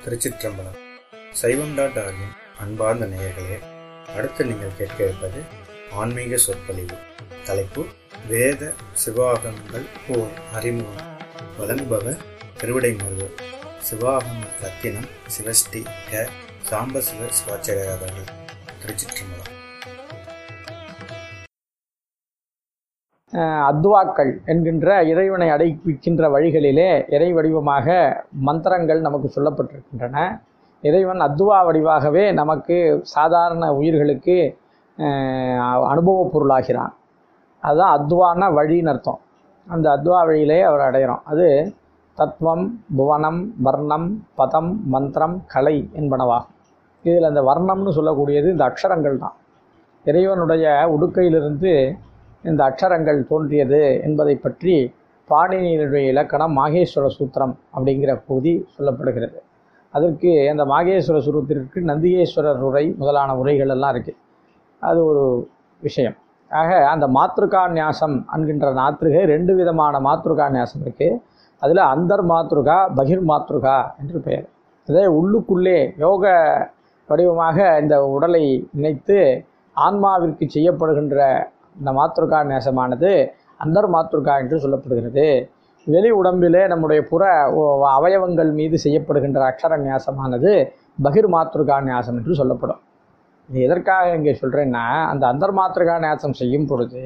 திருச்சிற்றம்பலம் சைவம் டாட் ஆர்கின் அன்பார்ந்த நேயர்களே அடுத்து நீங்கள் கேட்க இருப்பது ஆன்மீக சொற்பொழிவு தலைப்பு வேத சிவாகமங்கள் ஓர் அறிமுகம் வழங்குபவர் திருவிடை முருகர் சிவாகம ரத்தினம் சிவஸ்ரீ க சாம்பசிவ சிவாச்சாரியர் அவர்கள் திருச்சிற்றம்பலம் அஹ் அத்வாக்கள் என்கின்ற இறைவனை அடைப்பிக்கின்ற வழிகளிலே இறை வடிவமாக மந்திரங்கள் நமக்கு சொல்லப்பட்டிருக்கின்றன இறைவன் அத்வா வடிவாகவே நமக்கு சாதாரண உயிர்களுக்கு அஹ், அனுபவப் பொருளாகிறான் அதுதான் அத்வான வழின்னு அர்த்தம் அந்த அத்வா வழியிலே அவர் அடைகிறோம் அது தத்துவம் புவனம் வர்ணம் பதம் மந்திரம் கலை என்பனவாகும் இதில் அந்த வர்ணம்னு சொல்லக்கூடியது இந்த அக்ஷரங்கள் தான் இறைவனுடைய உடுக்கையிலிருந்து இந்த அக்ஷரங்கள் தோன்றியது என்பதை பற்றி பாணினியினுடைய இலக்கணம் மாகேஸ்வர சூத்திரம் அப்படிங்கிற பகுதி சொல்லப்படுகிறது அதற்கு அந்த மாகேஸ்வர சூத்திரத்திற்கு நந்திகேஸ்வரர் உரை முதலான உரைகள் எல்லாம் இருக்குது அது ஒரு விஷயம் ஆக அந்த மாத்ருகா நியாசம் என்கின்ற நாத்திருகை ரெண்டு விதமான மாத்ருகா நியாசம் இருக்குது அதில் அந்தர் மாத்ருகா பகிர் மாத்ருகா என்று பெயர் அதே உள்ளுக்குள்ளே யோக வடிவமாக இந்த உடலை நினைத்து ஆன்மாவிற்கு செய்யப்படுகின்ற இந்த மாத்ருகா நேசமானது அந்தர் மாத்ருகா என்று சொல்லப்படுகிறது வெளி உடம்பிலே நம்முடைய புற ஒ- அவயவங்கள் மீது செய்யப்படுகின்ற அக்ஷர நியாசமானது பகிர் மாத்ருகா நியாசம் என்று சொல்லப்படும் இது எதற்காக இங்கே சொல்கிறேன்னா அந்த அந்தர் மாத்ருகா நியாசம் செய்யும் பொழுது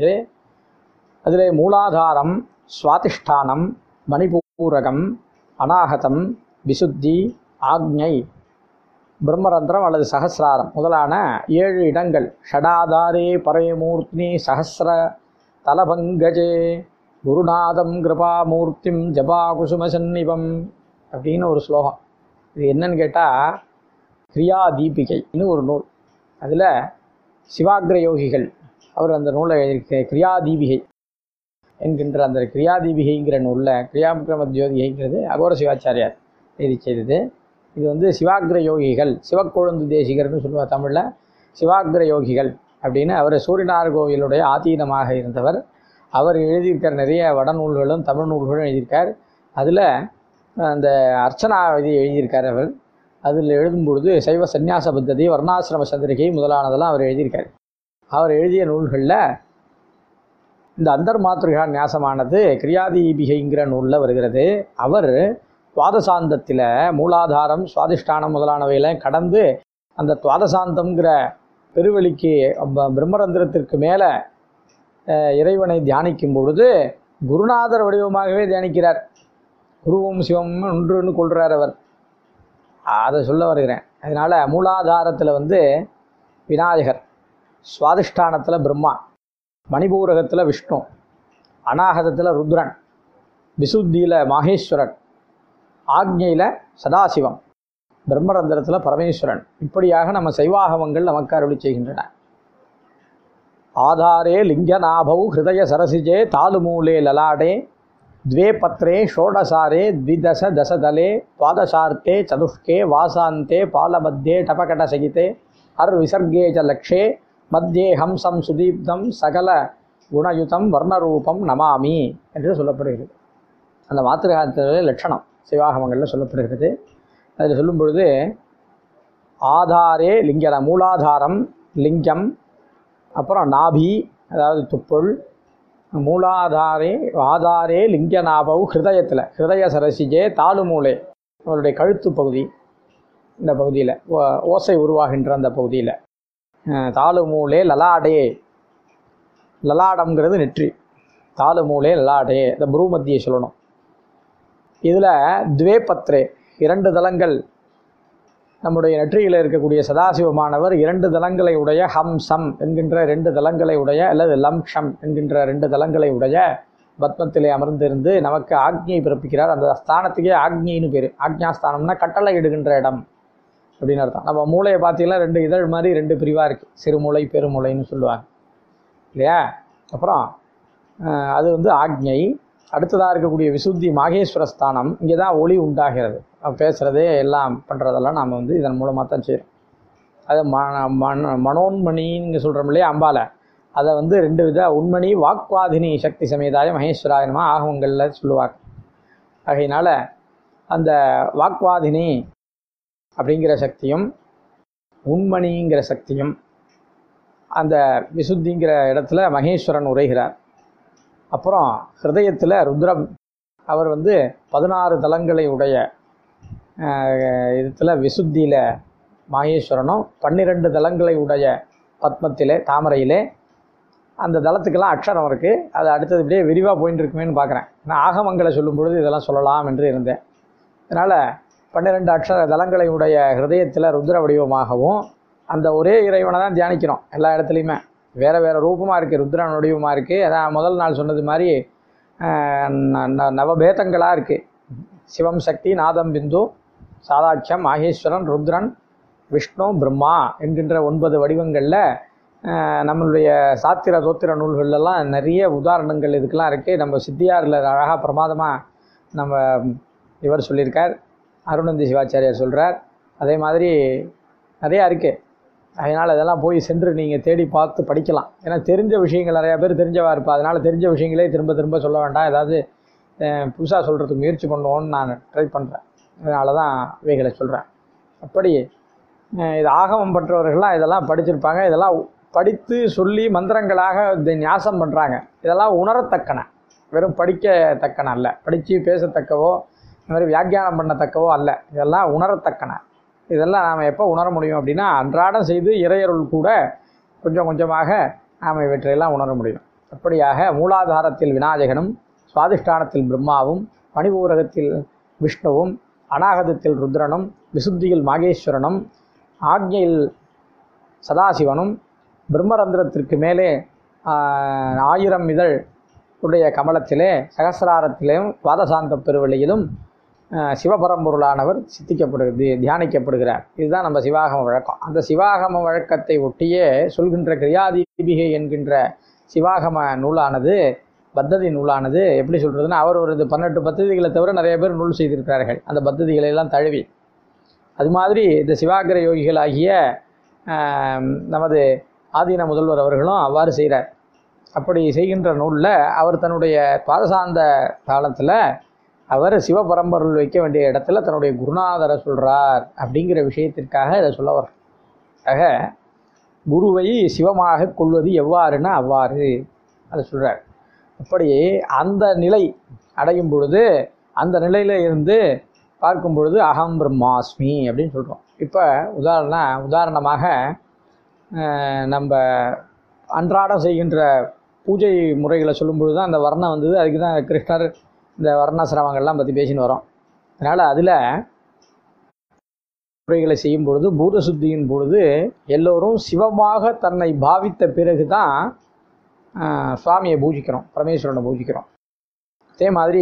அதிலே மூலாதாரம் சுவாதிஷ்டானம் மணிபூரகம் அநாகதம் விசுத்தி ஆக்ஞை பிரம்மரந்திரம் அல்லது சகசிராரம் முதலான ஏழு இடங்கள் ஷடாதாரே பரயமூர்த்தினி சகசிர தலபங்கஜே குருநாதம் கிருபாமூர்த்திம் ஜபா குசுமசன்னிபம் அப்படின்னு ஒரு ஸ்லோகம் இது என்னன்னு கேட்டால் கிரியா தீபிகைன்னு ஒரு நூல் அதில் சிவாகிர யோகிகள் அவர் அந்த நூலை எழுதியிருக்க கிரியா தீபிகை என்கின்ற அந்த கிரியா தீபிகைங்கிற நூலில் கிரியாபிரம ஜோதிகைங்கிறது அகோர சிவாச்சாரியார் எழுதி செய்தது இது வந்து சிவாகிர யோகிகள் சிவக்கொழுந்து தேசிகர்னு சொல்லுவார் தமிழில் சிவாகிர யோகிகள் அப்படின்னு அவர் சூரியனார் கோவிலுடைய ஆதீனமாக இருந்தவர் அவர் எழுதியிருக்கிற நிறைய வடநூல்களும் தமிழ் நூல்களும் எழுதியிருக்கார் அதில் அந்த அர்ச்சனா இது எழுதியிருக்கார் அவர் அதில் எழுதும் பொழுது சைவ சந்நியாச பத்ததி வர்ணாசிரம சந்திரிகை முதலானதெல்லாம் அவர் எழுதியிருக்கார் அவர் எழுதிய நூல்களில் இந்த அந்தர் மாத்திருகா நியாசமானது கிரியாதீபிகைங்கிற நூலில் வருகிறது அவர் துவாதசாந்தத்தில் மூலாதாரம் சுவாதிஷ்டானம் முதலானவையெல்லாம் கடந்து அந்த துவாதசாந்தம்ங்கிற பெருவெளிக்கு ப- பிரம்மரந்திரத்திற்கு மேலே இறைவனை தியானிக்கும் பொழுது குருநாதர் வடிவமாகவே தியானிக்கிறார் குருவும் சிவமும் ஒன்றுன்னு கொள்கிறார் அவர் அதை சொல்ல வருகிறேன் அதனால் மூலாதாரத்தில் வந்து விநாயகர் சுவாதிஷ்டானத்தில் பிரம்மா மணிபூரகத்தில் விஷ்ணு அநாகதத்தில் ருத்ரன் விசுத்தியில் மாகேஸ்வரன் ஆக்ஞையில் சதாசிவம் பிரம்மரந்திரத்தில் பரமேஸ்வரன் இப்படியாக நம்ம சைவாகமங்கள் நமக்கு அருளி செய்கின்றன ஆதாரே லிங்கநாபௌ ஹிருதய சரசிஜே தாலுமூலே லலாடே द्वे पत्रे षोडसारे द्विदश दशदले द्वादशार्थे चतुष्के वासान्ते पालमध्ये टपकटसहिते अर्विसर्गे च लक्षे मध्ये ஹம்சம் சுதீப்தம் சகல குணயுதம் வர்ணரூபம் நமாமி என்று சொல்லப்படுகிறது அந்த மாத்திருகாத்திலே லட்சணம் சிவாகமங்களில் சொல்லப்படுகிறது அதில் சொல்லும் பொழுது ஆதாரே லிங்கன மூலாதாரம் லிங்கம் அப்புறம் நாபி அதாவது துப்புள் மூலாதாரே ஆதாரே லிங்கநாபவ் ஹிருதயத்தில் ஹிருதய சரசிஜே தாலுமூலை அவருடைய கழுத்து பகுதி இந்த பகுதியில் ஓசை உருவாகின்ற அந்த பகுதியில் தாலுமூலே லலாடே லலாடம்ங்கிறது நெற்றி தாலுமூலே லலாடே இந்த புரூமத்தியை சொல்லணும் இதில் துவே பத்ரே இரண்டு தலங்கள் நம்முடைய நெற்றியில் இருக்கக்கூடிய சதாசிவமானவர் இரண்டு தலங்களை உடைய ஹம்சம் என்கின்ற ரெண்டு தலங்களை உடைய அல்லது லம்ஷம் என்கின்ற ரெண்டு தலங்களை உடைய பத்மத்திலே அமர்ந்திருந்து நமக்கு ஆக்ஞை பிறப்பிக்கிறார் அந்த ஸ்தானத்துக்கே ஆக்ஞைன்னு பேர் ஆக்ஞாஸ்தானம்னா கட்டளை இடுகின்ற இடம் அப்படின்னு அர்த்தம் நம்ம மூளையை பார்த்தீங்கன்னா ரெண்டு இதழ் மாதிரி ரெண்டு பிரிவாக இருக்குது சிறுமூளை பெருமூளைன்னு சொல்லுவாங்க இல்லையா அப்புறம் அஹ், அது வந்து ஆக்ஞை அடுத்ததாக இருக்கக்கூடிய விசுத்தி மாகேஸ்வர ஸ்தானம் இங்கே தான் ஒளி உண்டாகிறது அவன் பேசுகிறதே எல்லாம் பண்ணுறதெல்லாம் நாம் வந்து இதன் மூலமாக தான் செய்கிறோம் அது ம மன மனோன்மணின்னு சொல்கிறோம் இல்லையா அம்பால அதை வந்து ரெண்டு வித உண்மணி வாக்வாதினி சக்தி சமேதாய மகேஸ்வராயனமா ஆகவங்களில் சொல்லுவாங்க ஆகையினால அந்த வாக்வாதினி அப்படிங்கிற சக்தியும் உண்மணிங்கிற சக்தியும் அந்த விசுத்திங்கிற இடத்துல மகேஸ்வரன் உரைகிறார் அப்புறம் ஹிருதயத்தில் ருத்ரம் அவர் வந்து பதினாறு தலங்களை உடைய இதில் விசுத்தியில் மகேஸ்வரனும் பன்னிரெண்டு தலங்களை உடைய பத்மத்திலே தாமரையிலே அந்த தளத்துக்கெல்லாம் அக்ஷரம் இருக்குது அது அடுத்தது இப்படியே விரிவாக போயின்னு இருக்குமேன்னு பார்க்குறேன் நான் ஆகமங்களை சொல்லும் பொழுது இதெல்லாம் சொல்லலாம் என்று இருந்தேன் அதனால் பன்னிரெண்டு அக்ஷர தலங்களை உடைய ஹிருதயத்தில் ருத்ர வடிவமாகவும் அந்த ஒரே இறைவனை தான் தியானிக்கிறோம் எல்லா இடத்துலையுமே வேறு வேறு ரூபமாக இருக்குது ருத்ரன் வடிவமாக இருக்குது அதான் முதல் நாள் சொன்னது மாதிரி நவபேதங்களாக இருக்குது சிவம் சக்தி நாதம் பிந்து சாதாட்சியம் மாகேஸ்வரன் ருத்ரன் விஷ்ணு பிரம்மா என்கின்ற ஒன்பது வடிவங்களில் நம்மளுடைய சாத்திர தோத்திர நூல்கள்லாம் நிறைய உதாரணங்கள் இதுக்கெல்லாம் இருக்குது நம்ம சித்தியாரில் அழகாக பிரமாதமாக நம்ம இவர் சொல்லியிருக்கார் அருணந்தி சிவாச்சாரியார் சொல்கிறார் அதே மாதிரி நிறையா இருக்குது அதனால் இதெல்லாம் போய் சென்று நீங்கள் தேடி பார்த்து படிக்கலாம் ஏன்னா தெரிஞ்ச விஷயங்கள் நிறையா பேர் தெரிஞ்சவா இருப்பா அதனால் தெரிஞ்ச விஷயங்களே திரும்ப திரும்ப சொல்ல வேண்டாம் ஏதாவது புதுசாக சொல்கிறதுக்கு முயற்சி பண்ணுவோன்னு நான் ட்ரை பண்ணுறேன் அதனால தான் இவைகளை சொல்கிறேன் அப்படி இது ஆகமம் பற்றவர்கள்லாம் இதெல்லாம் படிச்சிருப்பாங்க இதெல்லாம் படித்து சொல்லி மந்திரங்களாக இதை ஞாசம் பண்ணுறாங்க இதெல்லாம் உணரத்தக்கன வெறும் படிக்கத்தக்கன அல்ல படித்து பேசத்தக்கவோ இந்த மாதிரி வியாக்கியானம் பண்ணத்தக்கவோ அல்ல இதெல்லாம் உணரத்தக்கன இதெல்லாம் நாம் எப்போ உணர முடியும் அப்படின்னா அன்றாடம் செய்து இறையருள் கூட கொஞ்சம் கொஞ்சமாக நாம் இவற்றையெல்லாம் உணர முடியும் அப்படியாக மூலாதாரத்தில் விநாயகனும் சுவாதிஷ்டானத்தில் பிரம்மாவும் மணிபூரகத்தில் விஷ்ணுவும் அநாகதத்தில் ருத்ரனும் விசுத்தியில் மாகேஸ்வரனும் ஆக்ஞையில் சதாசிவனும் பிரம்மரந்திரத்திற்கு மேலே ஆயிரம் இதழ் உடைய கமலத்திலே சகசிராரத்திலேயும் துவாதசாந்த பெருவெளியிலும் சிவபரம்பொருளானவர் சித்திக்கப்படுகிறது தியானிக்கப்படுகிறார் இதுதான் நம்ம சிவாகம வழக்கம் அந்த சிவாகம வழக்கத்தை ஒட்டியே சொல்கின்ற கிரியாதீபிகை என்கின்ற சிவாகம நூலானது பத்ததி நூலானது எப்படி சொல்கிறதுன்னா அவர் ஒரு இது பன்னெண்டு பத்ததிகளை தவிர நிறைய பேர் நூல் செய்திருக்கிறார்கள் அந்த பத்ததிகளை எல்லாம் தழுவி அது மாதிரி இந்த சிவாகர யோகிகளாகிய நமது ஆதீன முதல்வர் அவர்களும் அவ்வாறு செய்கிறார் அப்படி செய்கின்ற நூலில் அவர் தன்னுடைய பாதசாந்த காலத்தில் அவர் சிவபரம்பொருள் வைக்க வேண்டிய இடத்துல தன்னுடைய குருநாதரை சொல்கிறார் அப்படிங்கிற விஷயத்திற்காக இதை சொல்ல வர ஆக குருவை சிவமாக கொள்வது எவ்வாறுன்னா அவ்வாறு அதை சொல்கிறார் அப்படி அந்த நிலை அடையும் பொழுது அந்த நிலையில் இருந்து பார்க்கும் பொழுது அகம் பிரம்மாஸ்மி அப்படின்னு சொல்கிறோம் இப்போ உதாரண உதாரணமாக நம்ம அன்றாடம் செய்கின்ற பூஜை முறைகளை சொல்லும் பொழுது தான் அந்த வர்ணம் வந்தது அதுக்கு தான் கிருஷ்ணர் இந்த வர்ணாசிரமங்கள்லாம் பற்றி பேசின்னு வரோம் அதனால் அதில் முறைகளை செய்யும் பொழுது பூத சுத்தியின் பொழுது எல்லோரும் சிவமாக தன்னை பாவித்த பிறகு தான் சுவாமியை பூஜிக்கிறோம் பரமேஸ்வரனை பூஜிக்கிறோம் அதே மாதிரி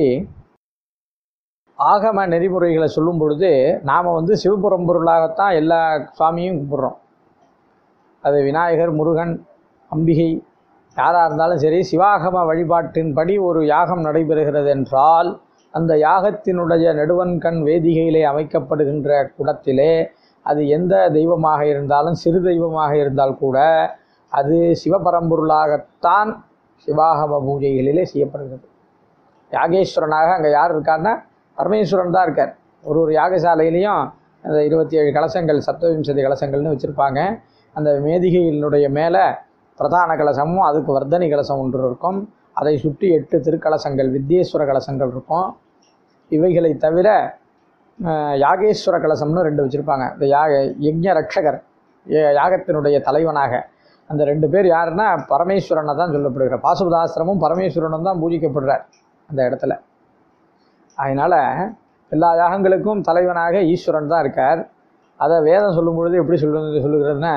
ஆகம நெறிமுறைகளை சொல்லும் பொழுது நாம் வந்து சிவபுரம்பொருளாகத்தான் எல்லா சுவாமியும் கும்பிட்றோம் அது விநாயகர் முருகன் அம்பிகை யாராக இருந்தாலும் சரி சிவாகம வழிபாட்டின்படி ஒரு யாகம் நடைபெறுகிறது என்றால் அந்த யாகத்தினுடைய நெடுவன்கண் வேதிகையிலே அமைக்கப்படுகின்ற குடத்திலே அது எந்த தெய்வமாக இருந்தாலும் சிறு தெய்வமாக இருந்தால் கூட அது சிவபரம்பொருளாகத்தான் சிவாகம பூஜைகளிலே செய்யப்படுகிறது யாகேஸ்வரனாக அங்கே யார் இருக்காருன்னா பரமேஸ்வரன் தான் இருக்கார் ஒரு ஒரு யாகசாலையிலையும் அந்த இருபத்தி ஏழு கலசங்கள் சப்தவிம்சதி கலசங்கள்னு வச்சுருப்பாங்க அந்த மேதிகையினுடைய மேலே பிரதான கலசமும் அதுக்கு வர்த்தனி கலசம் ஒன்று இருக்கும் அதை சுற்றி எட்டு திருக்கலசங்கள் வித்யேஸ்வர கலசங்கள் இருக்கும் இவைகளை தவிர யாகேஸ்வர கலசம்னு ரெண்டு வச்சுருப்பாங்க இந்த யாக யஜ்ஞ ரக்ஷகர் யாகத்தினுடைய தலைவனாக அந்த ரெண்டு பேர் யாருன்னா பரமேஸ்வரனை தான் சொல்லப்படுகிறார் பாசுபதாசிரமும் பரமேஸ்வரனும் தான் பூஜிக்கப்படுறார் அந்த இடத்துல அதனால் எல்லா யாகங்களுக்கும் தலைவனாக ஈஸ்வரன் தான் இருக்கார் அதை வேதம் சொல்லும் பொழுது எப்படி சொல்லு சொல்லுகிறதுனா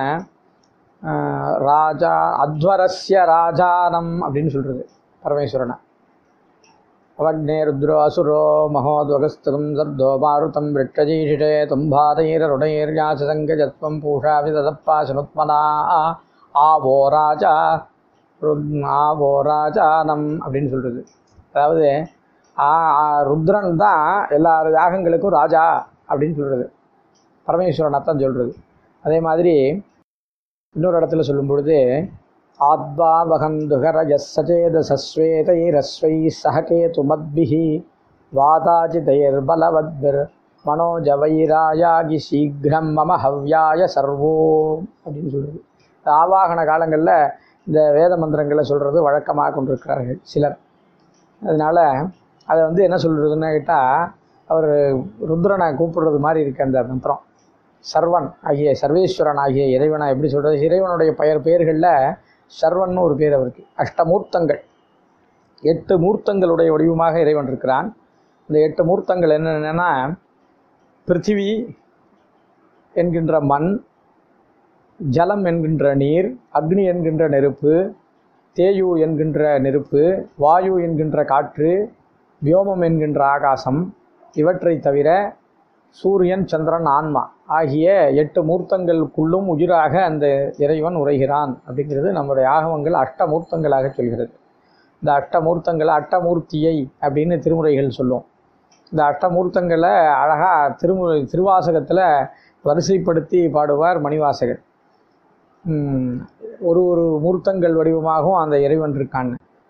ராஜா அத்வரஸ்ய ராஜானம் அப்படின்னு சொல்கிறது பரமேஸ்வரனை அவக்னே ருத்ரோ அசுரோ மகோத்வகஸ்தகம் சர்தோ மாருதம் விரட்சஜீஷிஷே தும்பாதைரருடைர்யாசசங்கஜத்வம் பூஷா விததப்பாசனுத்மனா ஆவோ ராஜா ஆவோ ராஜானம் அப்படின்னு சொல்கிறது அதாவது ருத்ரன் தான் எல்லா யாகங்களுக்கும் ராஜா அப்படின்னு சொல்கிறது பரமேஸ்வரனை தான் சொல்கிறது அதே மாதிரி இன்னொரு இடத்துல சொல்லும் பொழுது ஆத்வா வகந்துகரஜ சச்சேத சஸ்வேதைரஸ்வை சககேது மத்பிஹி வாதாஜிதைர் பலவத்பிர் மனோஜவைராயாகி சீக்கிரம் மம ஹவ்யாய சர்வோம் அப்படின்னு சொல்லுது ஆவாகன காலங்களில் இந்த வேத மந்திரங்களை சொல்கிறது வழக்கமாக கொண்டிருக்கிறார்கள் சிலர் அதனால் அதை வந்து என்ன சொல்கிறதுன்னு கேட்டால் அவர் ருத்ரனை கூப்பிடுறது மாதிரி இருக்கு அந்த மந்திரம் சர்வன் ஆகிய சர்வேஸ்வரன் ஆகிய இறைவனை எப்படி சொல்கிறது இறைவனுடைய பெயர் பெயர்களில் சர்வன் ஒரு பேர் அவருக்கு அஷ்டமூர்த்தங்கள் எட்டு மூர்த்தங்களுடைய வடிவமாக இறைவன் இருக்கிறான் இந்த எட்டு மூர்த்தங்கள் என்னென்னா பிருத்திவி என்கின்ற மண் ஜலம் என்கின்ற நீர் அக்னி என்கின்ற நெருப்பு தேயு என்கின்ற நெருப்பு வாயு என்கின்ற காற்று வியோமம் என்கின்ற ஆகாசம் இவற்றை தவிர சூரியன் சந்திரன் ஆன்மா ஆகிய எட்டு மூர்த்தங்களுக்குள்ளும் உயிராக அந்த இறைவன் உரைகிறான் அப்படிங்கிறது நம்முடைய ஆகமங்கள் அஷ்டமூர்த்தங்களாக சொல்கிறது இந்த அஷ்டமூர்த்தங்களை அட்டமூர்த்தியை அப்படின்னு திருமுறைகள் சொல்லும் இந்த அஷ்டமூர்த்தங்களை அழகாக திருமுறை திருவாசகத்தில் வரிசைப்படுத்தி பாடுவார் மணிவாசகர் ம், ஒரு ஒரு மூர்த்தங்கள் வடிவமாகவும் அந்த இறைவன் இருக்கான்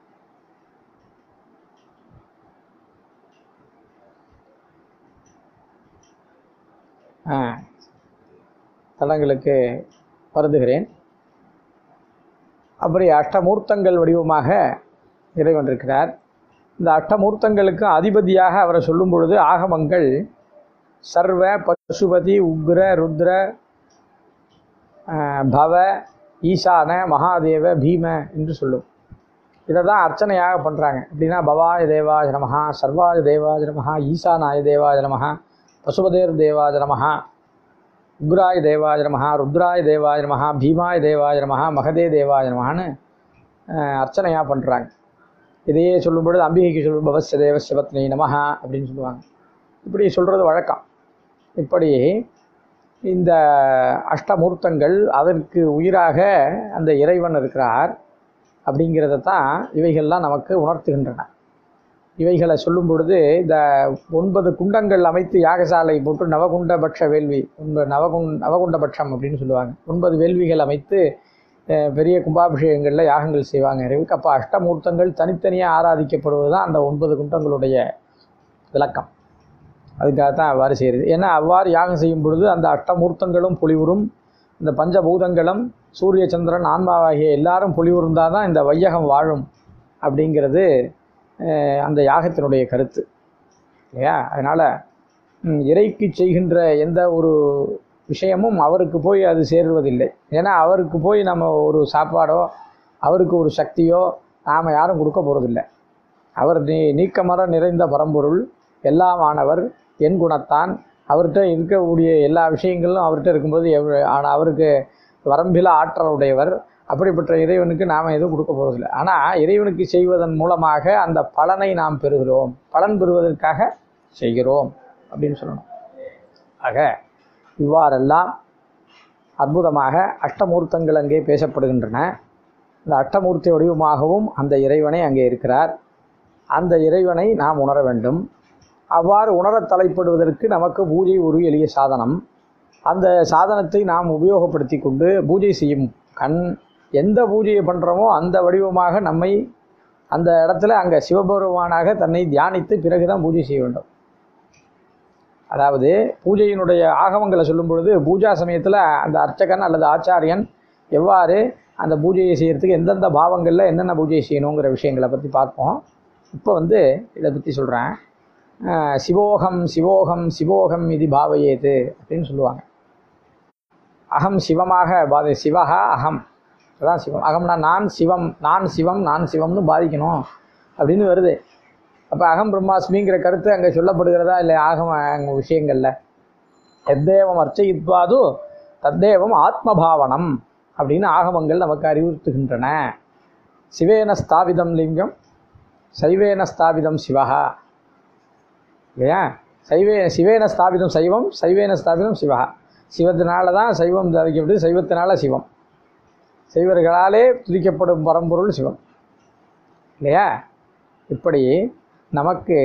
ஆ தலங்களுக்கு வருந்துகிறேன் அப்படி அஷ்டமூர்த்தங்கள் வடிவமாக இறைவன் இருக்கிறார் இந்த அஷ்டமூர்த்தங்களுக்கு அதிபதியாக அவரை சொல்லும் பொழுது ஆகமங்கள் சர்வ பசுபதி உக்ர ருத்ர ஆஹ், பவ ஈசான மகாதேவ பீம என்று சொல்லும் இதை தான் அர்ச்சனையாக பண்ணுறாங்க எப்படின்னா பவாய தேவாய நமஹா சர்வாய தேவாய நமஹா ஈசானாய தேவாய நமஹா பசுபதேர் தேவாய நமஹா உக்ராய தேவாய நமஹா ருத்ராய தேவாய நமஹா பீமாய தேவாய நமஹா மகதே தேவாய நமஹான்னு ஆஹ், அர்ச்சனையாக பண்ணுறாங்க இதையே சொல்லும் பொழுது அம்பிகைக்கு சொல்லும் பவஸ்ய தேவஸ்ய பத்னி நமஹா அப்படின்னு சொல்லுவாங்க இப்படி சொல்கிறது வழக்கம் இப்படி இந்த அஷ்டமூர்த்தங்கள் அதற்கு உயிராக அந்த இறைவன் இருக்கிறார் அப்படிங்கிறத தான் இவைகள்லாம் நமக்கு உணர்த்துகின்றன இவைகளை சொல்லும் பொழுது இந்த ஒன்பது குண்டங்கள் அமைத்து யாகசாலை போட்டு நவகுண்ட பட்ச வேள்வி ஒன்பது நவகுண் நவகுண்ட பட்சம் அப்படின்னு சொல்லுவாங்க ஒன்பது வேள்விகள் அமைத்து அஹ், பெரிய கும்பாபிஷேகங்களில் யாகங்கள் செய்வாங்க இறைவுக்கு அப்போ அஷ்டமூர்த்தங்கள் தனித்தனியாக ஆராதிக்கப்படுவது தான் அந்த ஒன்பது குண்டங்களுடைய விளக்கம் அதுக்காக தான் அவ்வாறு செய்கிறது ஏன்னா அவ்வாறு யாகம் செய்யும் பொழுது அந்த அஷ்டமூர்த்தங்களும் பொலிவுறும் இந்த பஞ்சபூதங்களும் சூரிய சந்திரன் ஆன்மாவாகிய எல்லாரும் பொலிவுறுந்தால் தான் இந்த வையகம் வாழும் அப்படிங்கிறது அஹ், அந்த யாகத்தினுடைய கருத்து இல்லையா அதனால் இறைக்கு செய்கின்ற எந்த ஒரு விஷயமும் அவருக்கு போய் அது சேருவதில்லை ஏன்னா அவருக்கு போய் நம்ம ஒரு சாப்பாடோ அவருக்கு ஒரு சக்தியோ நாம் யாரும் கொடுக்க போகிறதில்ல அவர் நீ நீக்கமர நிறைந்த பரம்பொருள் எல்லாமானவர் என் குணத்தான் அவர்கிட்ட இருக்கக்கூடிய எல்லா விஷயங்களும் அவர்கிட்ட இருக்கும்போது எவ் ஆனால் அவருக்கு வரம்பில ஆற்றல் உடையவர் அப்படிப்பட்ட இறைவனுக்கு நாம் எதுவும் கொடுக்க போகிறதில்ல ஆனால் இறைவனுக்கு செய்வதன் மூலமாக அந்த பலனை நாம் பெறுகிறோம் பலன் பெறுவதற்காக செய்கிறோம் அப்படின்னு சொல்லணும் ஆக இவ்வாறெல்லாம் அற்புதமாக அஷ்டமூர்த்தங்கள் அங்கே பேசப்படுகின்றன இந்த அஷ்டமூர்த்தி வடிவமாகவும் அந்த இறைவனை அங்கே இருக்கிறார் அந்த இறைவனை நாம் உணர வேண்டும் அவ்வாறு உணரத் தலைப்படுவதற்கு நமக்கு பூஜை ஒரு எளிய சாதனம் அந்த சாதனத்தை நாம் உபயோகப்படுத்தி கொண்டு பூஜை செய்யும் கண் எந்த பூஜையை பண்ணுறோமோ அந்த வடிவமாக நம்மை அந்த இடத்துல அங்கே சிவபெருமானாக தன்னை தியானித்து பிறகு தான் பூஜை செய்ய வேண்டும் அதாவது பூஜையினுடைய ஆகமங்களை சொல்லும் பொழுது பூஜா சமயத்தில் அந்த அர்ச்சகன் அல்லது ஆச்சாரியன் எவ்வாறு அந்த பூஜையை செய்யறதுக்கு எந்தெந்த பாவங்களில் என்னென்ன பூஜை செய்யணுங்கிற விஷயங்களை பற்றி பார்ப்போம் இப்போ வந்து இதை பற்றி சொல்கிறேன் சிவோகம் சிவோகம் சிவோகம் இது பாவையேது அப்படின்னு சொல்லுவாங்க அகம் சிவமாக பாதை சிவஹா அகம் அதான் சிவம் அகம்னா நான் சிவம் நான் சிவம் நான் சிவம்னு பாதிக்கணும் அப்படின்னு வருது அப்போ அகம் பிரம்மாஸ்மிங்கிற கருத்து அங்கே சொல்லப்படுகிறதா இல்லை ஆகம அங்க விஷயங்களில் எத்தேவம் அர்ச்சயித்வாது தத்தேவம் ஆத்மபாவனம் அப்படின்னு ஆகமங்கள் நமக்கு அறிவுறுத்துகின்றன சிவேன ஸ்தாபிதம் லிங்கம் சைவேன ஸ்தாபிதம் சிவஹா இல்லையா சைவே சிவேன ஸ்தாபிதம் சைவம் சைவேன ஸ்தாபிதம் சிவா சிவத்தினால தான் சைவம் தவிக்கப்பட்டு சைவத்தினால சிவம் சைவர்களாலே துதிக்கப்படும் பரம்பொருள் சிவம் இல்லையா இப்படி நமக்கு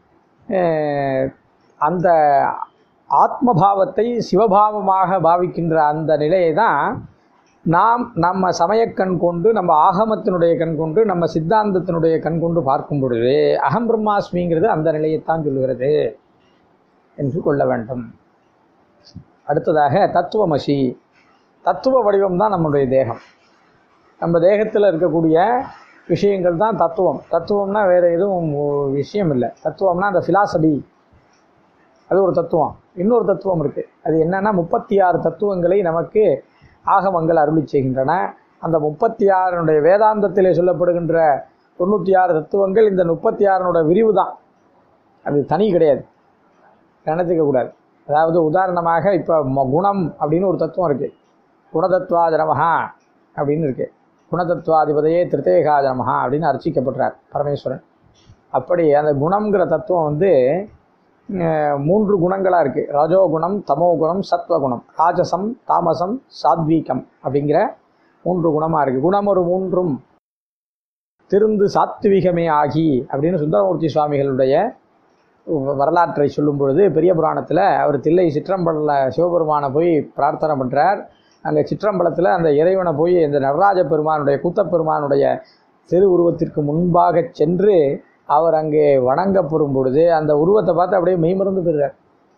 அஹ், அந்த ஆத்மபாவத்தை சிவபாவமாக பாவிக்கின்ற அந்த நிலையை தான் நாம் நம்ம சமயக்கண் கொண்டு நம்ம ஆகமத்தினுடைய கண் கொண்டு நம்ம சித்தாந்தத்தினுடைய கண் கொண்டு பார்க்கும் பொழுது அகம் பிரம்மாஸ்மிங்கிறது அந்த நிலையைத்தான் சொல்லுகிறது என்று கொள்ள வேண்டும் அடுத்ததாக தத்துவமசி தத்துவ வடிவம் தான் நம்முடைய தேகம் நம்ம தேகத்தில் இருக்கக்கூடிய விஷயங்கள் தான் தத்துவம் தத்துவம்னா வேறு எதுவும் ஒரு விஷயம் இல்லை தத்துவம்னா அந்த ஃபிலாசபி அது ஒரு தத்துவம் இன்னொரு தத்துவம் இருக்குது அது என்னன்னா முப்பத்தி ஆறு தத்துவங்களை நமக்கு ஆகமங்கள் அருளி செய்கின்றன அந்த முப்பத்தி ஆறுனுடைய வேதாந்தத்திலே சொல்லப்படுகின்ற தொண்ணூற்றி ஆறு தத்துவங்கள் இந்த முப்பத்தி ஆறுனோட விரிவு தான் அது தனி கிடையாது நினைத்துக்க கூடாது அதாவது உதாரணமாக இப்போ குணம் அப்படின்னு ஒரு தத்துவம் இருக்குது குணதத்வாஜனமஹா அப்படின்னு இருக்கு குணதத்வாதிபதையே திருத்தேகாஜனமஹா அப்படின்னு அர்ச்சிக்கப்படுறார் பரமேஸ்வரன் அப்படி அந்த குணம்ங்கிற தத்துவம் வந்து அஹ், மூன்று குணங்களாக இருக்குது ரஜோகுணம் தமோகுணம் சத்வகுணம் ராஜசம் தாமசம் சாத்வீகம் அப்படிங்கிற மூன்று குணமாக இருக்குது குணம் ஒரு மூன்றும் திருந்து சாத்விகமே ஆகி அப்படின்னு சுந்தரமூர்த்தி சுவாமிகளுடைய வரலாற்றை சொல்லும் பொழுது பெரிய புராணத்தில் அவர் தில்லை சிற்றம்பல சிவபெருமானை போய் பிரார்த்தனை பண்ணுறார் அங்கே சிற்றம்பலத்தில் அந்த இறைவனை போய் இந்த நடராஜ பெருமானுடைய கூத்தப்பெருமானுடைய திருவுருவத்திற்கு முன்பாக சென்று அவர் அங்கே வணங்கப்பெறும் பொழுது அந்த உருவத்தை பார்த்து அப்படியே மெய்மறந்து போயிடுறார்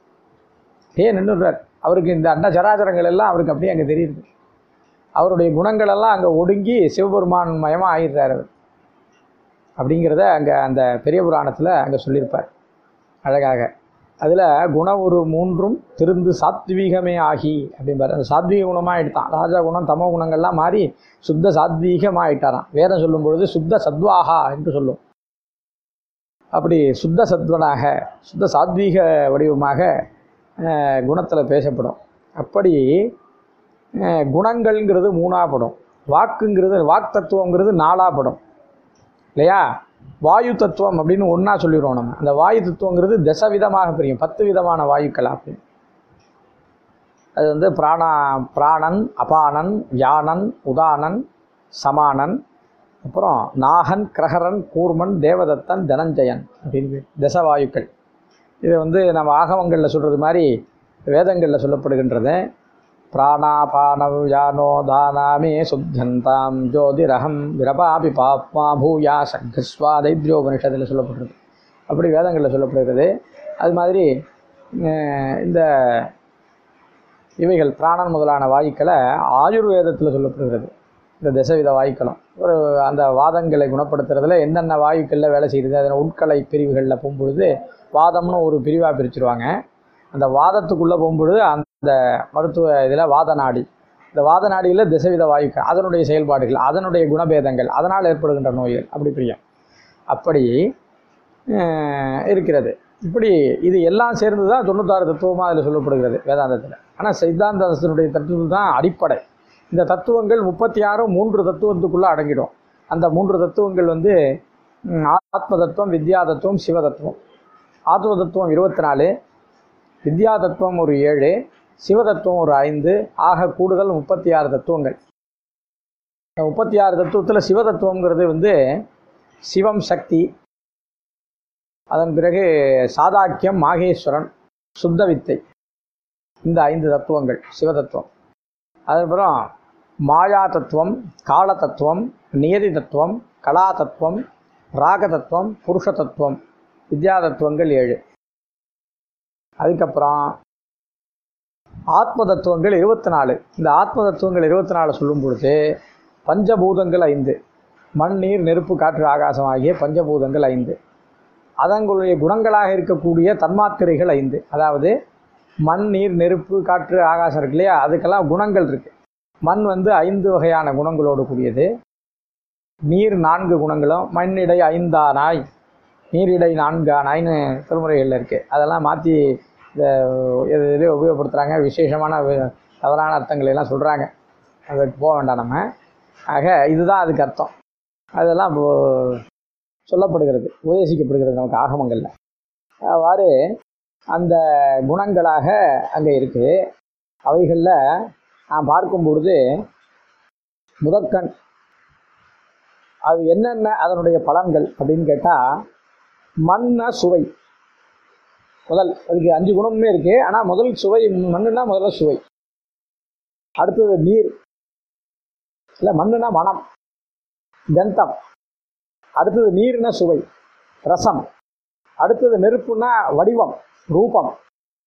ஏ நின்றுடுறார் அவருக்கு இந்த அண்ட சராச்சரங்கள் எல்லாம் அவருக்கு அப்படியே அங்கே தெரியுது அவருடைய குணங்கள் எல்லாம் அங்கே ஒடுங்கி சிவபெருமான் மயமாக ஆயிடுறார் அவர் அப்படிங்கிறத அங்கே அந்த பெரிய புராணத்தில் அங்கே சொல்லியிருப்பார் அழகாக அதில் குணம் ஒரு மூன்றும் திருந்து சாத்வீகமே ஆகி அப்படிம்பார் அந்த சாத்வீக குணமாக ஆயிட்டான் ராஜா குணம் தமோ குணங்கள்லாம் மாறி சுத்த சாத்வீகமாக ஆயிட்டாராம் வேதம் சொல்லும் பொழுது சுத்த சத்வாகா என்று சொல்லும் அப்படி சுத்த சத்வனாக சுத்த சாத்வீக வடிவமாக குணத்தில் பேசப்படும் அப்படி அஹ், குணங்கள்ங்கிறது மூணாப்படும் வாக்குங்கிறது வாக் தத்துவங்கிறது நாலாப்படும் இல்லையா வாயு தத்துவம் அப்படின்னு ஒன்றா சொல்லிடுவோம் நம்ம அந்த வாயு தத்துவங்கிறது தசவிதமாக பிரியும் பத்து விதமான வாயுக்கள் அப்படின்னு அது வந்து பிராணா பிராணன் அபானன் யானன் உதானன் சமானன் அப்புறம் நாகன் கிரகரன் கூர்மன் தேவதத்தன் தனஞ்சயன் அப்படின்னு தசவாயுக்கள் இது வந்து நம்ம ஆகமங்களில் சொல்கிறது மாதிரி வேதங்களில் சொல்லப்படுகின்றது பிராணாபானவ் யானோ தானாமே சுத்தந்தாம் ஜோதிரகம் விரபாபி பாப்மா பூயா சங்கஸ்வா தைத்யோபனிஷத்தில் சொல்லப்படுறது அப்படி வேதங்களில் சொல்லப்படுகிறது அது மாதிரி அஹ், இந்த இவைகள் பிராணன் முதலான வாயுக்களை ஆயுர்வேதத்தில் சொல்லப்படுகிறது இந்த தசவித வாயுக்களும் ஒரு அந்த வாதங்களை குணப்படுத்துறதுல என்னென்ன வாயுக்களில் வேலை செய்யுது அதில் உட்கலை பிரிவுகளில் போகும்பொழுது வாதம்னு ஒரு பிரிவாக பிரிச்சிருவாங்க அந்த வாதத்துக்குள்ளே போகும்பொழுது அந்த மருத்துவ இதில் வாத நாடி இந்த வாத நாடியில் திசவித வாயுக்கள் அதனுடைய செயல்பாடுகள் அதனுடைய குணபேதங்கள் அதனால் ஏற்படுகின்ற நோய்கள் அப்படி பிரியம் அப்படி அஹ், இருக்கிறது இப்படி இது எல்லாம் சேர்ந்து தான் தொண்ணூத்தாறு தத்துவமாக அதில் சொல்லப்படுகிறது வேதாந்தத்தில் ஆனால் சித்தாந்தத்தினுடைய தத்துவம் தான் அடிப்படை இந்த தத்துவங்கள் முப்பத்தி ஆறும் மூன்று தத்துவத்துக்குள்ளே அடங்கிடும் அந்த மூன்று தத்துவங்கள் வந்து ம், ஆத்ம தத்துவம் வித்யா தத்துவம் சிவ தத்துவம் ஆத்ம தத்துவம் இருபத்தி நாலு வித்யா தத்துவம் ஒரு ஏழு சிவ தத்துவம் ஒரு ஐந்து ஆக கூடுதல் முப்பத்தி ஆறு தத்துவங்கள் இந்த முப்பத்தி ஆறு தத்துவத்தில் சிவ தத்துவங்கிறது வந்து சிவம் சக்தி அதன் பிறகு சாதாக்கியம் மாகேஸ்வரன் சுத்த வித்தை இந்த ஐந்து தத்துவங்கள் சிவ தத்துவம் அதுக்கப்புறம் மாயா தத்துவம் கால தத்துவம் நியதி தத்துவம் கலா தத்துவம் ராக தத்துவம் புருஷ தத்துவம் வித்யா தத்துவங்கள் ஏழு அதுக்கப்புறம் ஆத்ம தத்துவங்கள் இருபத்தி நாலு இந்த ஆத்ம தத்துவங்கள் இருபத்தி நாலு சொல்லும் பொழுது பஞ்சபூதங்கள் ஐந்து மண் நீர் நெருப்பு காற்று ஆகாசம் ஆகிய பஞ்சபூதங்கள் ஐந்து அதங்களுடைய குணங்களாக இருக்கக்கூடிய தன்மாத்திரைகள் ஐந்து அதாவது மண் நீர் நெருப்பு காற்று ஆகாசம் இருக்கு இல்லையா அதுக்கெல்லாம் குணங்கள் இருக்குது மண் வந்து ஐந்து வகையான குணங்களோடு கூடியது நீர் நான்கு குணங்களும் மண்ணிடை ஐந்தானாய் நீரிடை நான்கானாய்னு திருமுறைகளில் இருக்குது அதெல்லாம் மாற்றி இந்த இது இதுலேயே உபயோகப்படுத்துகிறாங்க விசேஷமான வி- தவறான அர்த்தங்களை எல்லாம் சொல்கிறாங்க அதுக்கு போக வேண்டாம் நம்ம ஆக இதுதான் அதுக்கு அர்த்தம் அதெல்லாம் இப்போ சொல்லப்படுகிறது உபதேசிக்கப்படுகிறது நமக்கு ஆகமங்களில் அவ்வாறு அந்த குணங்களாக அங்கே இருக்குது அவைகளில் நான் பார்க்கும் பொழுது முதற்கண் அது என்னென்ன அதனுடைய பலன்கள் அப்படின்னு கேட்டால் மண்ண சுவை முதல் அதுக்கு அஞ்சு குணமுமே இருக்கு ஆனால் முதல் சுவை மண்ணுனா முதல்ல சுவை அடுத்தது நீர் இல்லை மண்ணுனா மனம் கந்தம் அடுத்தது நீர்னா சுவை ரசம் அடுத்தது நெருப்புனா வடிவம் ரூபம்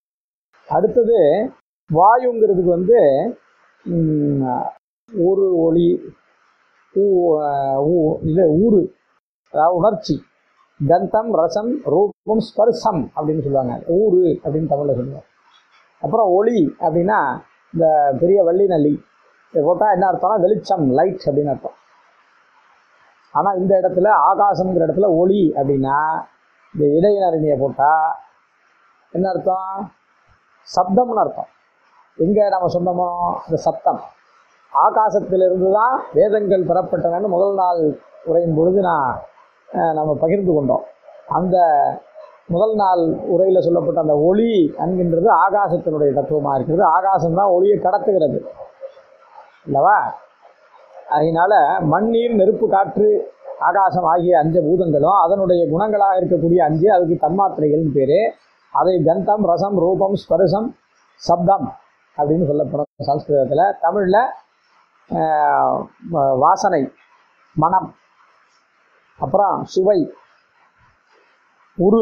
அடுத்தது வாயுங்கிறதுக்கு வந்து ம், ஒரு ஒளி ஊ அஹ், ஊ- இது ஊறு அதாவது உணர்ச்சி கந்தம் ரசம் ரூபம் ஸ்பர்சம் அப்படின்னு சொல்லுவாங்க ஊறு அப்படின்னு தமிழில் சொல்லுவாங்க அப்புறம் ஒளி அப்படின்னா இந்த பெரிய வள்ளி நல்லி இதை போட்டால் என்ன அர்த்தம்னா வெளிச்சம் லைட் அப்படின்னு அர்த்தம் ஆனால் இந்த இடத்துல ஆகாசம்ங்கிற இடத்துல ஒளி அப்படின்னா இந்த இடையினரணியை போட்டால் என்ன அர்த்தம் சப்தம்னு அர்த்தம் எங்கே நம்ம சொன்னோமோ இந்த சத்தம் ஆகாசத்திலிருந்து தான் வேதங்கள் பெறப்பட்டனன்னு முதல் நாள் உரையின் பொழுது நான் அஹ், நம்ம பகிர்ந்து கொண்டோம் அந்த முதல் நாள் உரையில் சொல்லப்பட்ட அந்த ஒளி என்கின்றது ஆகாசத்தினுடைய தத்துவமாக இருக்கிறது ஆகாசம் தான் ஒளியை கடத்துகிறது அல்லவா அதனால மண்ணீர் நெருப்பு காற்று ஆகாசம் ஆகிய அஞ்சு பூதங்களும் அதனுடைய குணங்களாக இருக்கக்கூடிய அஞ்சு அதுக்கு தன்மாத்திரைகள்னு பேர் அதை கந்தம் ரசம் ரூபம் ஸ்பர்சம் சப்தம் அப்படின்னு சொல்லப்படும் சம்ஸ்கிருதத்தில் தமிழில் வாசனை மனம் அப்புறம் சுவை உரு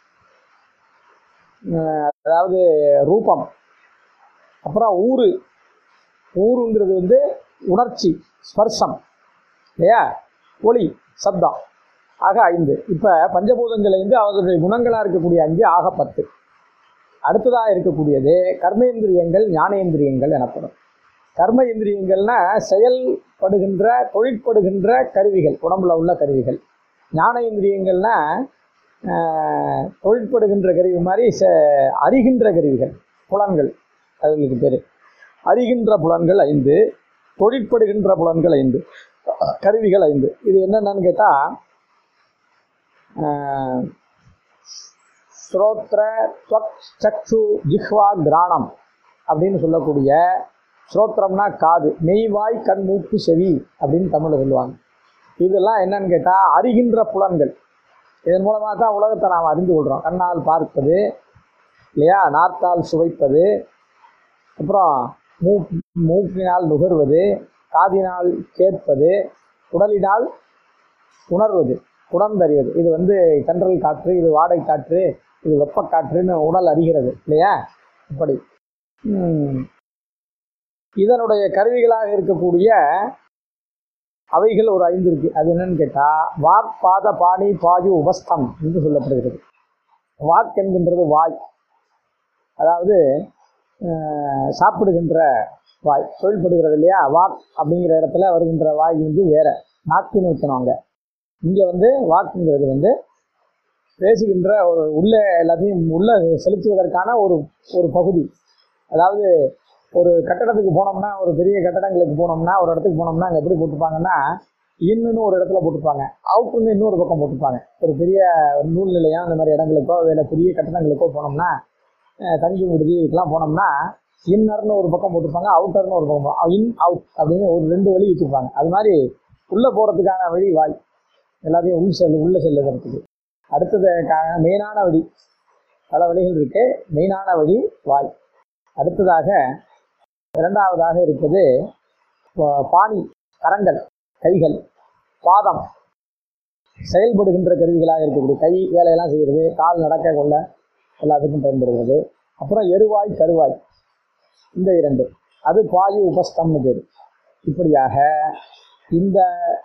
அஹ், அதாவது ரூபம் அப்புறம் ஊறு ஊருங்கிறது வந்து உணர்ச்சி ஸ்பர்சம் இல்லையா ஒளி சப்தம் ஆக ஐந்து இப்போ பஞ்சபூதங்கள் ஐந்து அவர்களுடைய குணங்களாக இருக்கக்கூடிய அஞ்சு ஆக பத்து அடுத்ததாக இருக்கக்கூடியது கர்மேந்திரியங்கள் ஞானேந்திரியங்கள் எனப்படும் கர்ம இந்திரியங்கள்னா செயல்படுகின்ற தொழிற்படுகின்ற கருவிகள் உடம்புல உள்ள கருவிகள் ஞான இந்திரியங்கள்னா ஆஹ், தொழிற்படுகின்ற கருவி மாதிரி ச அறிகின்ற கருவிகள் புலன்கள் அதுகளுக்கு பேர் அறிகின்ற புலன்கள் ஐந்து தொழிற்படுகின்ற புலன்கள் ஐந்து கருவிகள் ஐந்து இது என்னென்னு கேட்டால் ஸ்ரோத்ர துவக் சக்ஷு ஜிஹ்வா கிராணம் அப்படின்னு சொல்லக்கூடிய ஸ்ரோத்திரம்னா காது மெய்வாய் கண் மூக்கு செவி அப்படின்னு தமிழில் சொல்லுவாங்க இதெல்லாம் என்னன்னு கேட்டால் அறிகின்ற புலன்கள் இதன் மூலமாக தான் உலகத்தை நாம் அறிந்து கொள்கிறோம் கண்ணால் பார்ப்பது இல்லையா நாத்தால் சுவைப்பது அப்புறம் மூ மூக்கினால் நுகர்வது காதினால் கேட்பது உடலினால் உணர்வது உணர்ந்தறிவது இது வந்து கன்றல் காற்று இது வாடை காற்று இது வெப்பக்காற்றுன்னு உடல் அறிகிறது இல்லையா இப்படி ம், இதனுடைய கருவிகளாக இருக்கக்கூடிய அவைகள் ஒரு ஐந்து இருக்கு அது என்னன்னு கேட்டால் வாக் பாத பாணி பாயு உபஸ்தம் என்று சொல்லப்படுகிறது வாக் என்கின்றது வாய் அதாவது அஹ், சாப்பிடுகின்ற வாய் தொழில்படுகிறது இல்லையா வாக் அப்படிங்கிற இடத்துல வருகின்ற வாய் வந்து வேற நாக்குன்னு வைக்கணுங்க இங்கே வந்து வாக்குங்கிறது வந்து பேசுகின்ற ஒரு உள்ள எல்லாத்தையும் உள்ள செலுத்துவதற்கான ஒரு ஒரு பகுதி அதாவது ஒரு கட்டடத்துக்கு போனோம்னா ஒரு பெரிய கட்டடங்களுக்கு போனோம்னா ஒரு இடத்துக்கு போனோம்னா அங்கே எப்படி போட்டிருப்பாங்கன்னா இன்னுன்னு ஒரு இடத்துல போட்டிருப்பாங்க அவுட்டுன்னு இன்னொரு பக்கம் போட்டிருப்பாங்க ஒரு பெரிய நூல் நிலையம் அந்த மாதிரி இடங்களுக்கோ இல்லை பெரிய கட்டடங்களுக்கோ போனோம்னா அஹ், தங்கும் விடுதி இதுக்கெல்லாம் போனோம்னா இன்னர்னு ஒரு பக்கம் போட்டிருப்பாங்க அவுட்டர்னு ஒரு பக்கம் போ- இன் அவுட் அப்படின்னு ஒரு ரெண்டு வழி வச்சுருப்பாங்க அது மாதிரி உள்ளே போகிறதுக்கான வழி வாய் எல்லாத்தையும் உள் செல் உள்ளே செல்லுறதுக்கு அடுத்தது கா- மெயினான வழி பல வழிகள் இருக்கு மெயினான வழி வாய் அடுத்ததாக இரண்டாவதாக இருப்பது பா- பாணி கரங்கள் கைகள் பாதம் செயல்படுகின்ற கருவிகளாக இருக்கக்கூடிய கை வேலையெல்லாம் செய்கிறது கால் நடக்க கொள்ள எல்லாத்துக்கும் பயன்படுகிறது அப்புறம் எருவாய் கருவாய் இந்த இரண்டு அது பாயு உபஸ்தம்னு பேர் இப்படியாக இந்த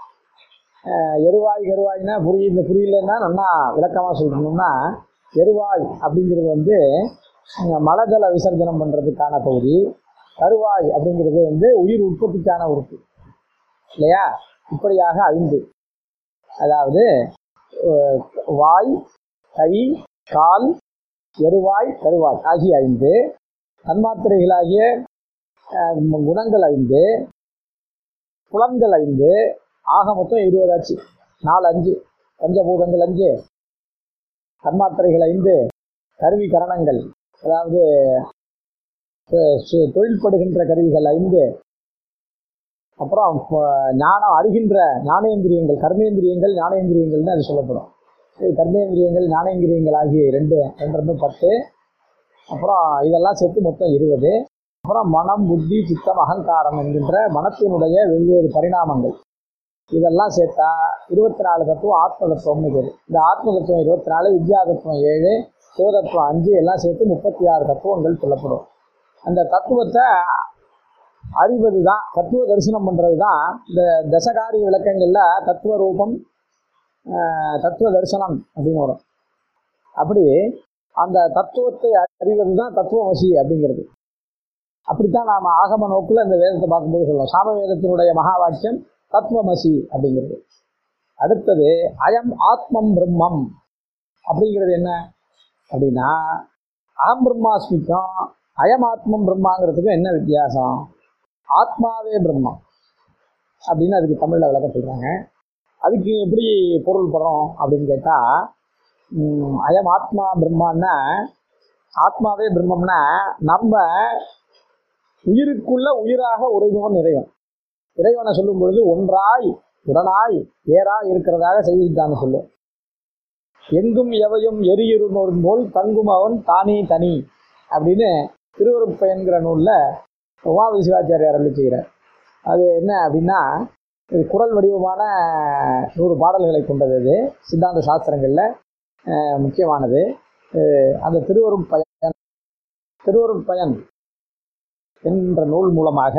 அஹ், எருவாய் கருவாய்னா புரியுது புரியலன்னா நல்லா விளக்கமாக சொல்லணும்னா எருவாய் அப்படிங்கிறது வந்து அஹ், மலஜல விசர்ஜனம் பண்ணுறதுக்கான பகுதி கருவாய் அப்படிங்கிறது வந்து உயிர் உற்பத்திக்கான உறுப்பு இல்லையா இப்படியாக ஐந்து அதாவது அஹ், வாய் கை கால் எருவாய் கருவாய் ஆகிய ஐந்து தன்மாத்திரைகளாகிய அஹ், குணங்கள் ஐந்து புலன்கள் ஐந்து ஆக மொத்தம் இருபது ஆச்சு நாலு அஞ்சு பஞ்சபூதங்கள் அஞ்சு தன்மாத்திரைகள் ஐந்து கருவி கரணங்கள் அதாவது அஹ், சு- தொழில்படுகின்ற கருவிகள் ஐந்து அப்புறம் ப- ஞானம் அறிகின்ற ஞானேந்திரியங்கள் கர்மேந்திரியங்கள் ஞானேந்திரியங்கள்னு அது சொல்லப்படும் இது கர்மேந்திரியங்கள் ஞானேந்திரியங்கள் ஆகிய ரெண்டு ரெண்டு ரெண்டும் பத்து அப்புறம் இதெல்லாம் சேர்த்து மொத்தம் இருபது அப்புறம் மனம் புத்தி சித்தம் அகங்காரம் என்கின்ற மனத்தினுடைய வெவ்வேறு பரிணாமங்கள் இதெல்லாம் சேர்த்தா இருபத்தி நாலு தத்துவம் ஆத்ம தத்துவம்னு பேர் இந்த ஆத்ம தத்துவம் இருபத்தி நாலு வித்யா தத்துவம் ஏழு சிவதத்துவம் அஞ்சு எல்லாம் சேர்த்து முப்பத்தி ஆறு தத்துவங்கள் சொல்லப்படும் அந்த தத்துவத்தை அறிவது தான் தத்துவ தரிசனம் பண்ணுறது தான் இந்த தசகாரிய விளக்கங்களில் தத்துவ ரூபம் ஆஹ், தத்துவ தரிசனம் அப்படின்னு வரும் அப்படி அந்த தத்துவத்தை அறிவது தான் தத்துவமசி அப்படிங்கிறது அப்படித்தான் நாம் ஆகம நோக்கில் இந்த வேதத்தை பார்க்கும்போது சொல்லுவோம் சாம வேதத்தினுடைய மகா வாக்கியம் தத்துவமசி அப்படிங்கிறது அடுத்தது அயம் ஆத்மம் பிரம்மம் அப்படிங்கிறது என்ன அப்படின்னா அகம் பிரம்மாஸ்மிக்கும் அயம் ஆத்மம் பிரம்மாங்கிறதுக்கும் என்ன வித்தியாசம் ஆத்மாவே பிரம்மம் அப்படின்னு அதுக்கு தமிழில் விளக்கம் சொல்கிறாங்க அதுக்கு எப்படி பொருள் படுறோம் அப்படின்னு கேட்டால் அயம் ஆத்மா பிரம்மான்னா ஆத்மாவே பிரம்மம்னா நம்ம உயிருக்குள்ள உயிராக உறைபவன் இறைவன் இறைவனை சொல்லும் பொழுது ஒன்றாய் உடனாய் வேறாய் இருக்கிறதாக செய்தித்தான்னு சொல்லும் எங்கும் எவையும் எரியுறுநோர் போல் தங்கும் அவன் தானே தனி அப்படின்னு திருவருட்பயன்கிற நூலில் உமாபதி சிவாச்சாரியார் அருளி செய்கிறார் அது என்ன அப்படின்னா இது குரல் வடிவமான நூறு பாடல்களை கொண்டது அது சித்தாந்த சாஸ்திரங்களில் அஹ், முக்கியமானது அஹ், அந்த திருவருட்பயன் திருவருட்பயன் என்கின்ற நூல் மூலமாக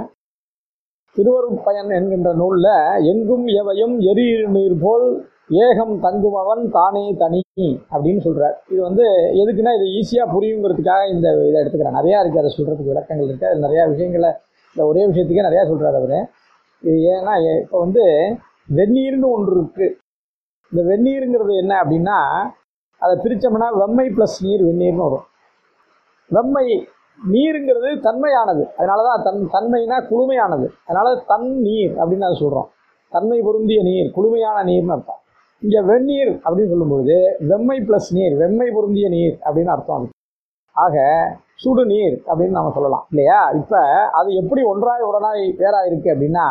திருவருட்பயன் என்கின்ற நூலில் எங்கும் எவையும் எரியிரு நீர் போல் ஏகம் தங்குமவன் தானே தனி அப்படின்னு சொல்கிறார் இது வந்து எதுக்குன்னா இது ஈஸியாக புரியுங்கிறதுக்காக இந்த இதை எடுத்துக்கிறேன் நிறையா இருக்குது அதை சொல்கிறதுக்கு விளக்கங்கள் இருக்குது அது நிறையா விஷயங்களை இந்த ஒரே விஷயத்துக்கே நிறையா சொல்கிறார் அவர் இது ஏன்னா இப்போ வந்து வெந்நீர்னு ஒன்று இருக்குது இந்த வெந்நீருங்கிறது என்ன அப்படின்னா அதை பிரித்தோம்னா வெம்மை ப்ளஸ் நீர் வெந்நீர்னு வரும் வெம்மை நீருங்கிறது தன்மையானது அதனால தான் தன் தன்மைனா குளுமையானது அதனால தன் நீர் அப்படின்னு அதை சொல்கிறோம் தன்மை பொருந்திய நீர் குளுமையான நீர்னு அர்த்தம் இங்கே வெந்நீர் அப்படின்னு சொல்லும்பொழுது வெம்மை ப்ளஸ் நீர் வெம்மை பொருந்திய நீர் அப்படின்னு அர்த்தம் அது ஆக சுடு நீர் அப்படின்னு நம்ம சொல்லலாம் இல்லையா இப்போ அது எப்படி ஒன்றாய் உடனாய் வேறாக இருக்குது அப்படின்னா